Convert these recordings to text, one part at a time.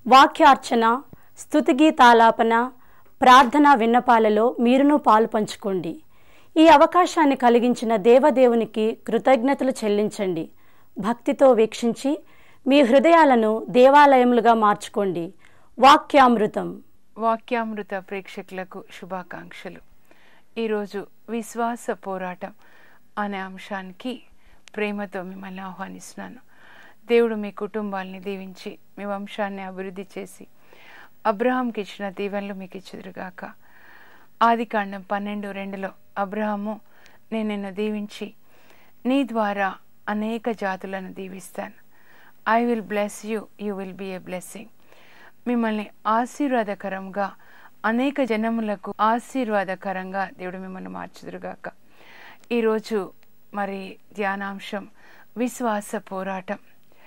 వాక్యార్చన స్థుతిగీతాలాపన ప్రార్థనా విన్నపాలలో మీరును పాలు పంచుకోండి ఈ అవకాశాన్ని కలిగించిన దేవదేవునికి కృతజ్ఞతలు చెల్లించండి భక్తితో వీక్షించి మీ హృదయాలను దేవాలయములుగా మార్చుకోండి వాక్యామృతం వాక్యామృత ప్రేక్షకులకు శుభాకాంక్షలు ఈరోజు విశ్వాస పోరాటం అనే అంశానికి ప్రేమతో మిమ్మల్ని ఆహ్వానిస్తున్నాను దేవుడు మీ కుటుంబాల్ని దీవించి మీ వంశాన్ని అభివృద్ధి చేసి అబ్రహాంకి ఇచ్చిన దీవెనలు మీకు ఇచ్చుదురుగాక ఆది కాండం పన్నెండు రెండులో అబ్రహాము నేను నిన్ను దీవించి నీ ద్వారా అనేక జాతులను దీవిస్తాను I will bless you you will be a blessing మిమ్మల్ని ఆశీర్వాదకరంగా అనేక జనములకు ఆశీర్వాదకరంగా దేవుడు మిమ్మల్ని మార్చుదురుగాక ఈరోజు మరి ధ్యానాంశం విశ్వాస పోరాటం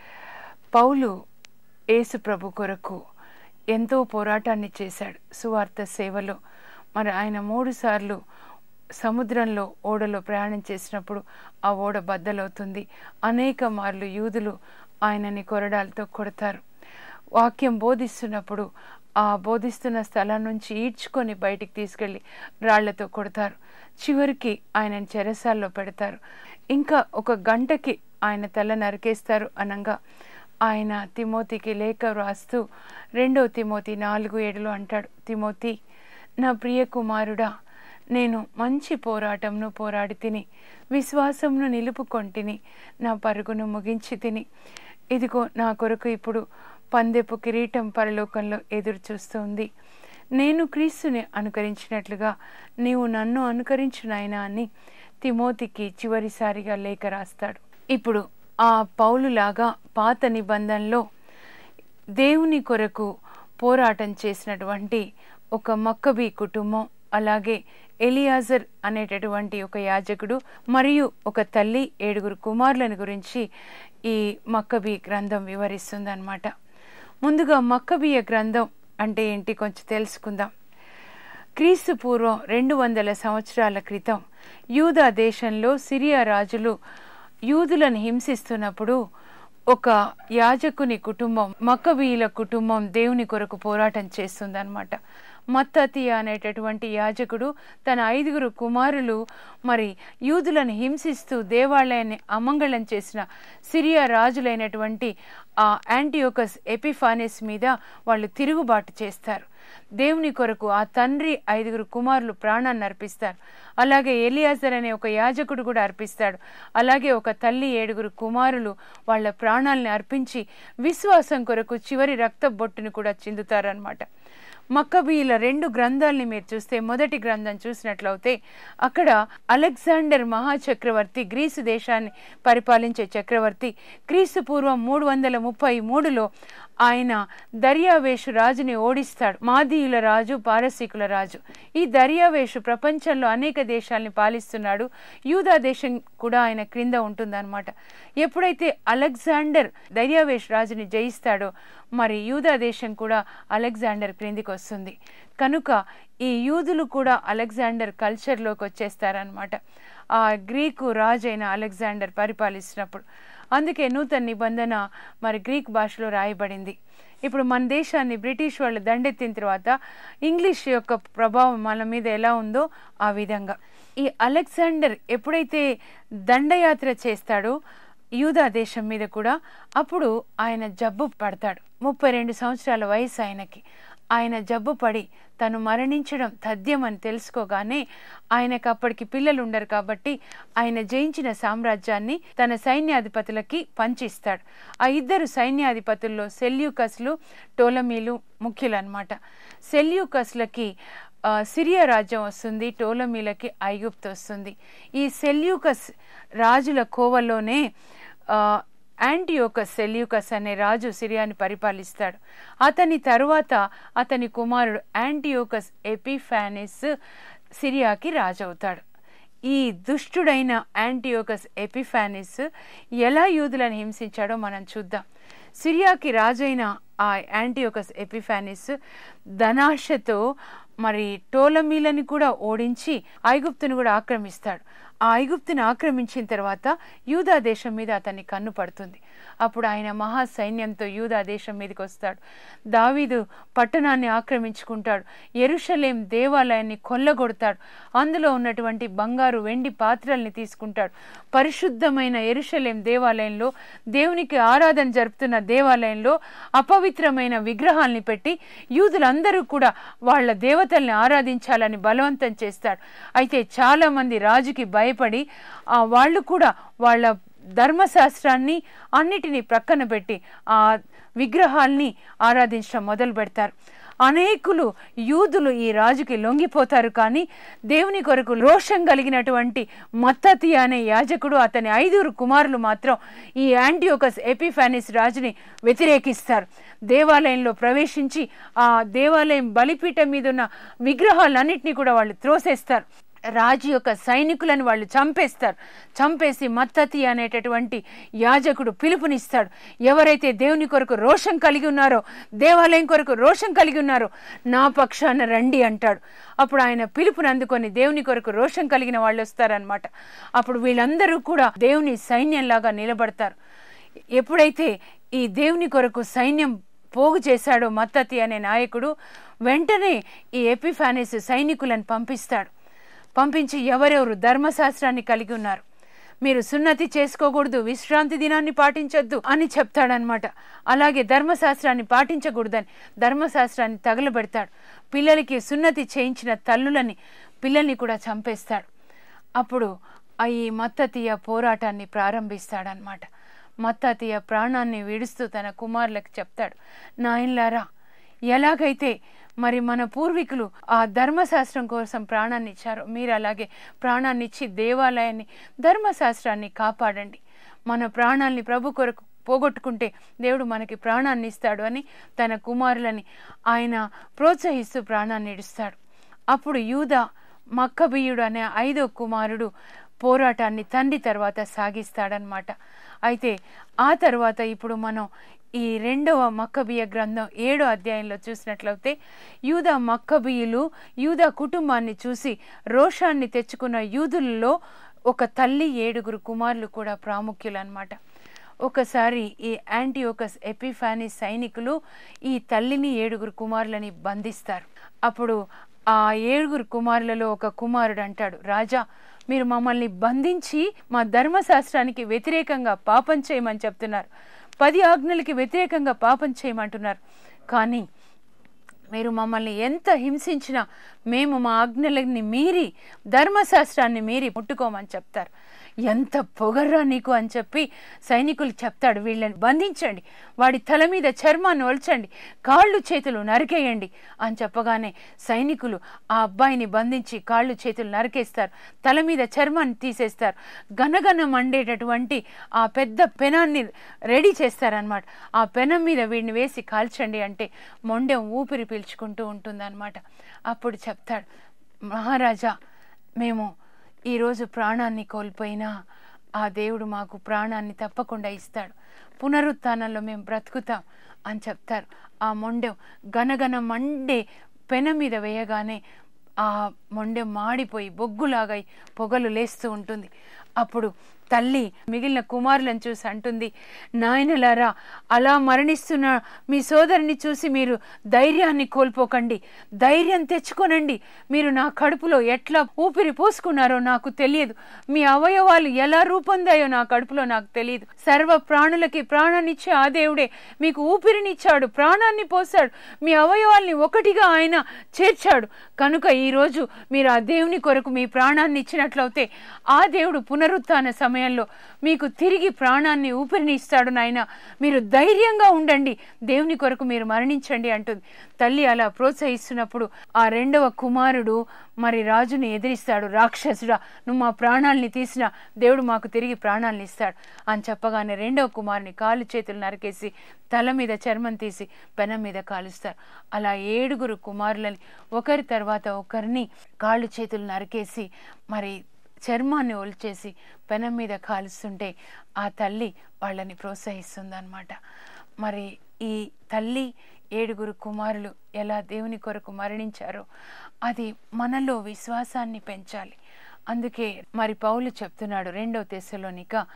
పౌలు యేసు ప్రభు కొరకు ఎంతో పోరాటాన్ని చేశాడు సువార్త సేవలో మరి ఆయన మూడు సార్లు సముద్రంలో ఓడలో ప్రయాణం చేసినప్పుడు ఆ ఓడ బద్దలవుతుంది అనేక మార్లు యూదులు ఆయనని కొరడాలతో కొడతారు వాక్యం బోధిస్తున్నప్పుడు ఆ బోధిస్తున్న స్థలం నుంచి ఈడ్చుకొని బయటికి తీసుకెళ్ళి రాళ్లతో కొడతారు చివరికి ఆయనని చెరసాల్లో పెడతారు ఇంకా ఒక గంటకి ఆయన తల నరికేస్తారు అనగా ఆయన తిమోతికి లేఖ వ్రాస్తూ రెండో తిమోతి నాలుగు ఏడులో అంటాడు తిమోతి నా ప్రియ కుమారుడా నేను మంచి పోరాటంను పోరాడి తిని విశ్వాసంను నిలుపుకొంటిని నా పరుగును ముగించి తిని ఇదిగో నా కొరకు ఇప్పుడు పందెపు కిరీటం పరలోకంలో ఎదురు చూస్తుంది నేను క్రీస్తుని అనుకరించినట్లుగా నీవు నన్ను అనుకరించు నాయనా అని తిమోతికి చివరిసారిగా లేఖ రాస్తాడు ఇప్పుడు ఆ పౌలులాగా పాత నిబంధనలో దేవుని కొరకు పోరాటం చేసినటువంటి ఒక మక్కబీ కుటుంబం అలాగే ఎలియాజర్ అనేటటువంటి ఒక యాజకుడు మరియు ఒక తల్లి ఏడుగురు కుమారులను గురించి ఈ మక్కబీ గ్రంథం వివరిస్తుందన్నమాట ముందుగా మక్కబీయ గ్రంథం అంటే ఏంటి కొంచెం తెలుసుకుందాం క్రీస్తు పూర్వం రెండు వందల సంవత్సరాల క్రితం యూదా దేశంలో సిరియా రాజులు యూదులను హింసిస్తున్నప్పుడు ఒక యాజకుని కుటుంబం మక్కబీయుల కుటుంబం దేవుని కొరకు పోరాటం చేస్తుందన్నమాట మత్తతియ అనేటటువంటి యాజకుడు తన ఐదుగురు కుమారులు మరి యూదులను హింసిస్తూ దేవాలయాన్ని అమంగళం చేసిన సిరియా రాజులైనటువంటి ఆ యాంటీయోకస్ ఎపిఫానిస్ మీద వాళ్ళు తిరుగుబాటు చేస్తారు దేవుని కొరకు ఆ తండ్రి ఐదుగురు కుమారులు ప్రాణాన్ని అర్పిస్తారు అలాగే ఎలియాజర్ అనే ఒక యాజకుడు కూడా అర్పిస్తాడు అలాగే ఒక తల్లి ఏడుగురు కుమారులు వాళ్ళ ప్రాణాలని అర్పించి విశ్వాసం కొరకు చివరి రక్త బొట్టుని కూడా చిందుతారనమాట మక్కబీయుల రెండు గ్రంథాలని మీరు చూస్తే మొదటి గ్రంథం చూసినట్లయితే అక్కడ అలెగ్జాండర్ మహాచక్రవర్తి గ్రీసు దేశాన్ని పరిపాలించే చక్రవర్తి క్రీస్తు పూర్వం మూడు వందల ముప్పై మూడులో ఆయన దర్యావేషు రాజుని ఓడిస్తాడు మాదీయుల రాజు పారసీకుల రాజు ఈ దర్యావేషు ప్రపంచంలో అనేక దేశాలని పాలిస్తున్నాడు యూదా దేశం కూడా ఆయన క్రింద ఉంటుందన్నమాట ఎప్పుడైతే అలెగ్జాండర్ దర్యావేష్ రాజుని జయిస్తాడో మరి యూదా దేశం కూడా అలెగ్జాండర్ క్రిందికి వస్తుంది కనుక ఈ యూదులు కూడా అలెగ్జాండర్ కల్చర్లోకి వచ్చేస్తారనమాట ఆ గ్రీకు రాజు అయిన అలెగ్జాండర్ పరిపాలిస్తున్నప్పుడు అందుకే నూతన నిబంధన మరి గ్రీక్ భాషలో రాయబడింది ఇప్పుడు మన దేశాన్ని బ్రిటిష్ వాళ్ళు దండెత్తిన తర్వాత ఇంగ్లీష్ యొక్క ప్రభావం మన మీద ఎలా ఉందో ఆ విధంగా ఈ అలెగ్జాండర్ ఎప్పుడైతే దండయాత్ర చేస్తాడో యూదా దేశం మీద కూడా అప్పుడు ఆయన జబ్బు పడతాడు ముప్పై రెండు సంవత్సరాల వయసు ఆయనకి ఆయన జబ్బు పడి తను మరణించడం తథ్యం అని తెలుసుకోగానే ఆయనకు అప్పటికి పిల్లలు ఉండరు కాబట్టి ఆయన జయించిన సామ్రాజ్యాన్ని తన సైన్యాధిపతులకి పంచిస్తాడు ఆ ఇద్దరు సైన్యాధిపతుల్లో సెల్యూకస్లు టోలమీలు ముఖ్యులన్నమాట సెల్యూకస్లకి సిరియా రాజ్యం వస్తుంది టోలమీలకి ఐగుప్తు వస్తుంది ఈ సెల్యూకస్ రాజుల కోవలోనే యాంటీయోకస్ సెల్యూకస్ అనే రాజు సిరియాని పరిపాలిస్తాడు అతని తరువాత అతని కుమారుడు యాంటీయోకస్ ఎపిఫానిస్ సిరియాకి రాజు అవుతాడు ఈ దుష్టుడైన యాంటీయోకస్ ఎపిఫానిస్ ఎలా యూదులను హింసించాడో మనం చూద్దాం సిరియాకి రాజైన ఆ యాంటీయోకస్ ఎపిఫానిస్ ధనాశతో మరి టోలమీలని కూడా ఓడించి ఐగుప్తును కూడా ఆక్రమిస్తాడు ఆ ఐగుప్తుని ఆక్రమించిన తర్వాత యూదా దేశం మీద అతన్ని కన్ను పడుతుంది అప్పుడు ఆయన మహా సైన్యంతో యూదా దేశం మీదకి వస్తాడు దావీదు పట్టణాన్ని ఆక్రమించుకుంటాడు ఎరుషలేం దేవాలయాన్ని కొల్లగొడతాడు అందులో ఉన్నటువంటి బంగారు వెండి పాత్రల్ని తీసుకుంటాడు పరిశుద్ధమైన ఎరుషలేం దేవాలయంలో దేవునికి ఆరాధన జరుపుతున్న దేవాలయంలో అపవిత్రమైన విగ్రహాల్ని పెట్టి యూదులందరూ కూడా వాళ్ళ దేవతల్ని ఆరాధించాలని బలవంతం చేస్తాడు అయితే చాలా మంది రాజుకి భయపడి ఆ వాళ్ళు కూడా వాళ్ళ ధర్మశాస్త్రాన్ని అన్నిటినీ ప్రక్కన పెట్టి ఆ విగ్రహాల్ని ఆరాధించడం మొదలు పెడతారు అనేకులు యూదులు ఈ రాజుకి లొంగిపోతారు కానీ దేవుని కొరకు రోషం కలిగినటువంటి మత్తతి అనే యాజకుడు అతని ఐదుగురు కుమారులు మాత్రం ఈ యాంటీయోకస్ ఎపిఫానిస్ రాజుని వ్యతిరేకిస్తారు దేవాలయంలో ప్రవేశించి ఆ దేవాలయం బలిపీఠం మీద ఉన్న విగ్రహాలన్నింటినీ కూడా వాళ్ళు త్రోసేస్తారు రాజు యొక్క సైనికులను వాళ్ళు చంపేస్తారు చంపేసి మత్తతి అనేటటువంటి యాజకుడు పిలుపునిస్తాడు ఎవరైతే దేవుని కొరకు రోషం కలిగి ఉన్నారో దేవాలయం కొరకు రోషం కలిగి ఉన్నారో నా పక్షాన రండి అంటాడు అప్పుడు ఆయన పిలుపుని అందుకొని దేవుని కొరకు రోషం కలిగిన వాళ్ళు వస్తారనమాట అప్పుడు వీళ్ళందరూ కూడా దేవుని సైన్యంలాగా నిలబడతారు ఎప్పుడైతే ఈ దేవుని కొరకు సైన్యం పోగు చేశాడో మత్తతి అనే నాయకుడు వెంటనే ఈ ఎపిఫానిస్ సైనికులను పంపిస్తాడు పంపించి ఎవరెవరు ధర్మశాస్త్రాన్ని కలిగి ఉన్నారు మీరు సున్నతి చేసుకోకూడదు విశ్రాంతి దినాన్ని పాటించొద్దు అని చెప్తాడనమాట అలాగే ధర్మశాస్త్రాన్ని పాటించకూడదని ధర్మశాస్త్రాన్ని తగలబెడతాడు పిల్లలకి సున్నతి చేయించిన తల్లులని పిల్లల్ని కూడా చంపేస్తాడు అప్పుడు ఆ ఈ మత్తతీయ పోరాటాన్ని ప్రారంభిస్తాడనమాట మత్తతీయ ప్రాణాన్ని విడుస్తూ తన కుమారులకు చెప్తాడు నాయన్లారా ఎలాగైతే మరి మన పూర్వీకులు ఆ ధర్మశాస్త్రం కోసం ప్రాణాన్ని ఇచ్చారు మీరు అలాగే ప్రాణాన్ని ఇచ్చి దేవాలయాన్ని ధర్మశాస్త్రాన్ని కాపాడండి మన ప్రాణాల్ని ప్రభు కొరకు పోగొట్టుకుంటే దేవుడు మనకి ప్రాణాన్ని ఇస్తాడు అని తన కుమారులని ఆయన ప్రోత్సహిస్తూ ప్రాణాన్ని ఇడుస్తాడు అప్పుడు యూద మక్కబియుడు అనే ఐదో కుమారుడు పోరాటాన్ని తండ్రి తర్వాత సాగిస్తాడనమాట అయితే ఆ తర్వాత ఇప్పుడు మనం ఈ రెండవ మక్కబియ గ్రంథం ఏడో అధ్యాయంలో చూసినట్లయితే యూదా మక్కబియులు యూదా కుటుంబాన్ని చూసి రోషాన్ని తెచ్చుకున్న యూదులలో ఒక తల్లి ఏడుగురు కుమారులు కూడా ప్రాముఖ్యులు అనమాట ఒకసారి ఈ యాంటీయోకస్ ఎపిఫానీ సైనికులు ఈ తల్లిని ఏడుగురు కుమారులని బంధిస్తారు అప్పుడు ఆ ఏడుగురు కుమారులలో ఒక కుమారుడు అంటాడు రాజా మీరు మమ్మల్ని బంధించి మా ధర్మశాస్త్రానికి వ్యతిరేకంగా పాపం చేయమని చెప్తున్నారు పది ఆజ్ఞలకి వ్యతిరేకంగా పాపం చేయమంటున్నారు కానీ మీరు మమ్మల్ని ఎంత హింసించినా మేము మా ఆజ్ఞలని మీరి ధర్మశాస్త్రాన్ని మీరి ముట్టుకోమని చెప్తారు ఎంత పొగర్రా నీకు అని చెప్పి సైనికులు చెప్తాడు వీళ్ళని బంధించండి వాడి తల మీద చర్మాన్ని ఒల్చండి కాళ్ళు చేతులు నరికేయండి అని చెప్పగానే సైనికులు ఆ అబ్బాయిని బంధించి కాళ్ళు చేతులు నరికేస్తారు తల మీద చర్మాన్ని తీసేస్తారు గనగన మండేటటువంటి ఆ పెద్ద పెనాన్ని రెడీ చేస్తారనమాట ఆ పెనం మీద వీడిని వేసి కాల్చండి అంటే మొండెం ఊపిరి పీల్చుకుంటూ ఉంటుందన్నమాట అప్పుడు చెప్తాడు మహారాజా మేము ఈరోజు ప్రాణాన్ని కోల్పోయినా ఆ దేవుడు మాకు ప్రాణాన్ని తప్పకుండా ఇస్తాడు పునరుత్థానంలో మేము బ్రతుకుతాం అని చెప్తారు ఆ మొండెం గనగన మండే పెన మీద వేయగానే ఆ మొండెం మాడిపోయి బొగ్గులాగా పొగలు లేస్తూ ఉంటుంది అప్పుడు తల్లి మిగిలిన కుమారులను చూసి అంటుంది నాయనలారా అలా మరణిస్తున్న మీ సోదరిని చూసి మీరు ధైర్యాన్ని కోల్పోకండి ధైర్యం తెచ్చుకోనండి మీరు నా కడుపులో ఎట్లా ఊపిరి పోసుకున్నారో నాకు తెలియదు మీ అవయవాలు ఎలా రూపొందాయో నా కడుపులో నాకు తెలియదు సర్వ ప్రాణులకి ప్రాణాన్నిచ్చే ఆ దేవుడే మీకు ఊపిరినిచ్చాడు ప్రాణాన్ని పోసాడు మీ అవయవాల్ని ఒకటిగా ఆయన చేర్చాడు కనుక ఈరోజు మీరు ఆ దేవుని కొరకు మీ ప్రాణాన్ని ఇచ్చినట్లయితే ఆ దేవుడు పునరుత్థాన సమయంలో మీకు తిరిగి ప్రాణాన్ని ఊపిరిని ఇస్తాడు నాయన మీరు ధైర్యంగా ఉండండి దేవుని కొరకు మీరు మరణించండి అంటుంది తల్లి అలా ప్రోత్సహిస్తున్నప్పుడు ఆ రెండవ కుమారుడు మరి రాజుని ఎదిరిస్తాడు రాక్షసుడా నువ్వు మా ప్రాణాల్ని తీసిన దేవుడు మాకు తిరిగి ప్రాణాలను ఇస్తాడు అని చెప్పగానే రెండవ కుమారుని కాలు చేతులు నరికేసి తల మీద చర్మం తీసి పెనం మీద కాలుస్తారు అలా ఏడుగురు కుమారులని ఒకరి తర్వాత ఒకరిని కాళ్ళు చేతులు నరికేసి మరి చర్మాన్ని ఒలిచేసి పెనం మీద కాలుస్తుంటే ఆ తల్లి వాళ్ళని ప్రోత్సహిస్తుందన్నమాట మరి ఈ తల్లి ఏడుగురు కుమారులు ఎలా దేవుని కొరకు మరణించారో అది మనలో విశ్వాసాన్ని పెంచాలి అందుకే మరి పౌలు చెప్తున్నాడు రెండవ తెశలోనిక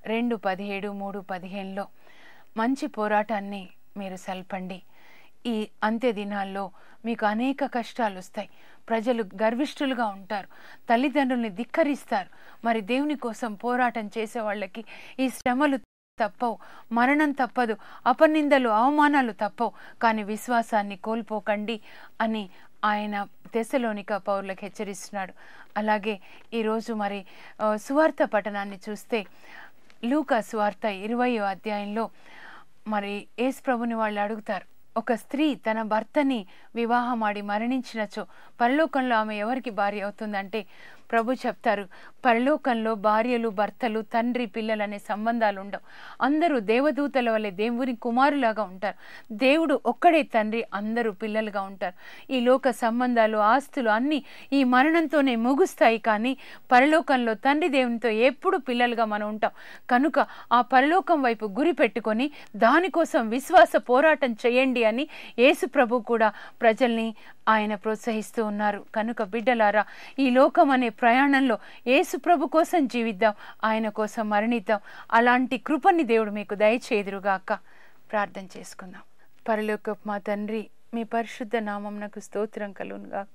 రెండు పదిహేడు మూడు పదిహేనులో మంచి పోరాటాన్ని మీరు సల్పండి ఈ అంత్య దినాల్లో మీకు అనేక కష్టాలు వస్తాయి ప్రజలు గర్విష్ఠులుగా ఉంటారు తల్లిదండ్రుల్ని ధిక్కరిస్తారు మరి దేవుని కోసం పోరాటం చేసే వాళ్ళకి ఈ శ్రమలు తప్పవు మరణం తప్పదు అపనిందలు అవమానాలు తప్పవు కానీ విశ్వాసాన్ని కోల్పోకండి అని ఆయన దశలోనిక పౌరులకు హెచ్చరిస్తున్నాడు అలాగే ఈరోజు మరి ఆ, సువార్త పఠనాన్ని చూస్తే లూకా సువార్త ఇరవయో అధ్యాయంలో మరి యేసు ప్రభుని వాళ్ళు అడుగుతారు ఒక స్త్రీ తన భర్తని వివాహమాడి మరణించినచో పరలోకంలో ఆమె ఎవరికి భార్య అవుతుందంటే ప్రభు చెప్తారు పరలోకంలో భార్యలు భర్తలు తండ్రి పిల్లలు అనే సంబంధాలు ఉండవు అందరూ దేవదూతల వల్లే దేవుని కుమారులాగా ఉంటారు దేవుడు ఒక్కడే తండ్రి అందరూ పిల్లలుగా ఉంటారు ఈ లోక సంబంధాలు ఆస్తులు అన్నీ ఈ మరణంతోనే ముగుస్తాయి కానీ పరలోకంలో తండ్రి దేవునితో ఎప్పుడు పిల్లలుగా మనం ఉంటాం కనుక ఆ పరలోకం వైపు గురి పెట్టుకొని దానికోసం విశ్వాస పోరాటం చేయండి అని యేసు ప్రభు కూడా ప్రజల్ని ఆయన ప్రోత్సహిస్తూ ఉన్నారు కనుక బిడ్డలారా ఈ లోకం అనే ప్రయాణంలో యేసు ప్రభు కోసం జీవిద్దాం ఆయన కోసం మరణిద్దాం అలాంటి కృపని దేవుడు మీకు దయచేదురుగాక ప్రార్థన చేసుకుందాం పరలోక మా తండ్రి మీ పరిశుద్ధ నామం నాకు స్తోత్రం కలుగును గాక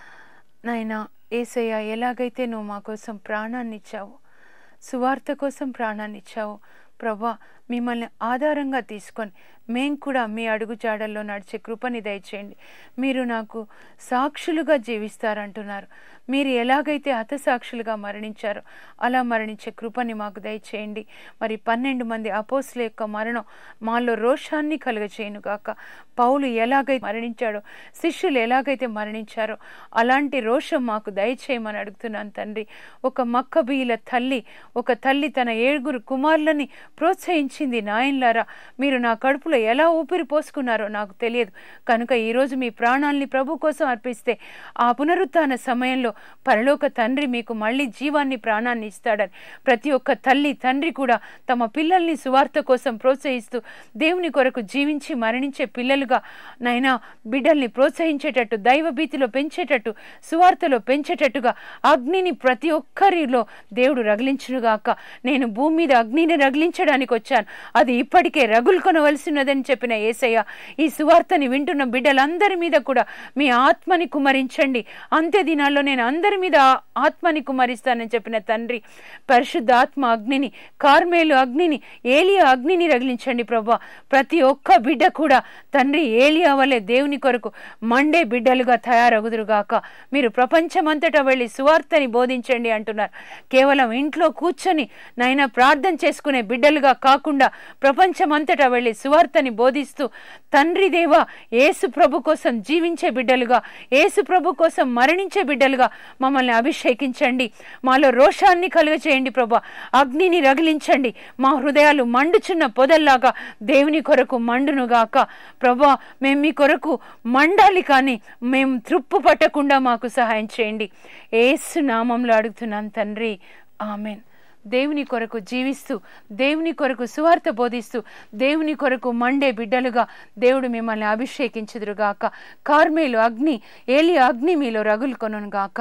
నాయనా ఏసయ్య ఎలాగైతే నువ్వు మా కోసం ప్రాణాన్ని ఇచ్చావు సువార్త కోసం ప్రాణాన్ని ఇచ్చావు ప్రభా మిమ్మల్ని ఆధారంగా తీసుకొని మేం కూడా మీ అడుగు జాడల్లో నడిచే కృపని దయచేయండి మీరు నాకు సాక్షులుగా జీవిస్తారంటున్నారు మీరు ఎలాగైతే హతసాక్షులుగా మరణించారో అలా మరణించే కృపని మాకు దయచేయండి మరి పన్నెండు మంది అపోస్ల యొక్క మరణం మాలో రోషాన్ని కలుగచేయను గాక పౌలు ఎలాగైతే మరణించాడో శిష్యులు ఎలాగైతే మరణించారో అలాంటి రోషం మాకు దయచేయమని అడుగుతున్నాను తండ్రి ఒక మక్కబీల తల్లి ఒక తల్లి తన ఏడుగురు కుమారులని ప్రోత్సహించింది నాయన్లారా మీరు నా కడుపులో ఎలా ఊపిరి పోసుకున్నారో నాకు తెలియదు కనుక ఈరోజు మీ ప్రాణాల్ని ప్రభు కోసం అర్పిస్తే ఆ పునరుత్థాన సమయంలో పరలోక తండ్రి మీకు మళ్ళీ జీవాన్ని ప్రాణాన్ని ఇస్తాడని ప్రతి ఒక్క తల్లి తండ్రి కూడా తమ పిల్లల్ని సువార్త కోసం ప్రోత్సహిస్తూ దేవుని కొరకు జీవించి మరణించే పిల్లలుగా నైనా బిడ్డల్ని ప్రోత్సహించేటట్టు దైవ భీతిలో పెంచేటట్టు సువార్తలో పెంచేటట్టుగా అగ్నిని ప్రతి ఒక్కరిలో దేవుడు రగిలించునుగాక నేను భూమి మీద అగ్నిని రగిలించడానికి వచ్చాను అది ఇప్పటికే రగులుకొనవలసినదని చెప్పిన ఏసయ్య ఈ సువార్తని వింటున్న బిడ్డలందరి మీద కూడా మీ ఆత్మని కుమరించండి అంత్య దినాల్లో నేను అందరి మీద ఆ ఆత్మని కుమరిస్తానని చెప్పిన తండ్రి పరిశుద్ధ ఆత్మ అగ్నిని కార్మేలు అగ్నిని ఏలియా అగ్నిని రగిలించండి ప్రభా ప్రతి ఒక్క బిడ్డ కూడా తండ్రి ఏలియా వల్లే దేవుని కొరకు మండే బిడ్డలుగా తయారగుదురుగాక మీరు ప్రపంచమంతటా వెళ్ళి సువార్తని బోధించండి అంటున్నారు కేవలం ఇంట్లో కూర్చొని నైనా ప్రార్థన చేసుకునే బిడ్డలుగా కాకుండా ప్రపంచమంతటా వెళ్ళి సువార్తని బోధిస్తూ తండ్రి దేవ యేసు ప్రభు కోసం జీవించే బిడ్డలుగా యేసు ప్రభు కోసం మరణించే బిడ్డలుగా మమ్మల్ని అభిషేకించండి మాలో రోషాన్ని కలుగచేయండి ప్రభా అగ్నిని రగిలించండి మా హృదయాలు మండుచున్న పొదల్లాగా దేవుని కొరకు మండునుగాక ప్రభా మేము మీ కొరకు మండాలి కానీ మేము త్రుప్పు పట్టకుండా మాకు సహాయం చేయండి ఏసు నామంలో అడుగుతున్నాను తండ్రి ఆమెన్ దేవుని కొరకు జీవిస్తూ దేవుని కొరకు సువార్త బోధిస్తూ దేవుని కొరకు మండే బిడ్డలుగా దేవుడు మిమ్మల్ని అభిషేకించుదురుగాక కార్మేలు అగ్ని ఏలి అగ్ని మీలో రగులుకొనుగాక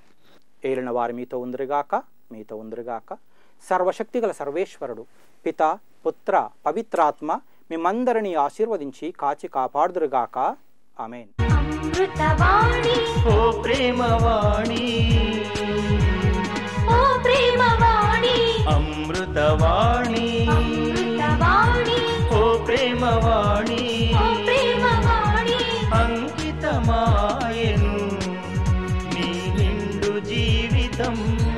ఏలిన వారి మీతో ఉందిరుగాక మీతో ఉందిరుగాక సర్వశక్తిగల సర్వేశ్వరుడు పిత పుత్ర పవిత్రాత్మ మిమ్మందరినీ ఆశీర్వదించి కాచి కాపాడుదురుగాక ఆమెన్ అమృతవాణి ఓ ప్రేమవాణి ఓ ప్రేమవాణి అమృతవాణి అమృతవాణి ఓ ప్రేమవాణి ఓ ప్రేమవాణి అంకితమాయను నీ నిండు జీవితం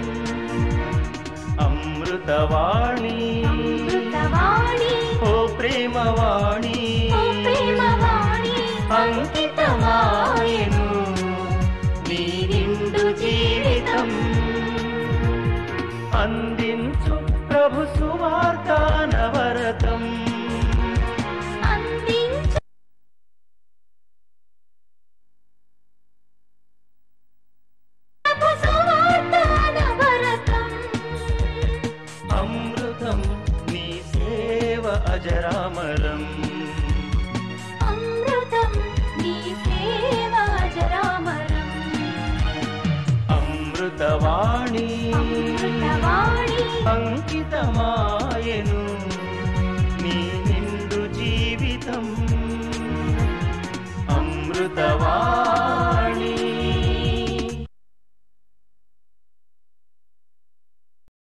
అమృతవాణి అమృతవాణి ఓ ప్రేమవాణి ఓ ప్రేమవాణి అంకితమాయను నీ నిండు జీవితం అందించు ప్రభు సువార్త నవరతం అందించు సువార్త నవరతం అమృతం నీ సేవ అజరామరం అమృతం నీ సేవ అజరామరం అమృతవాణి అమృతవాణి అంకితమాయ అమృతవాణి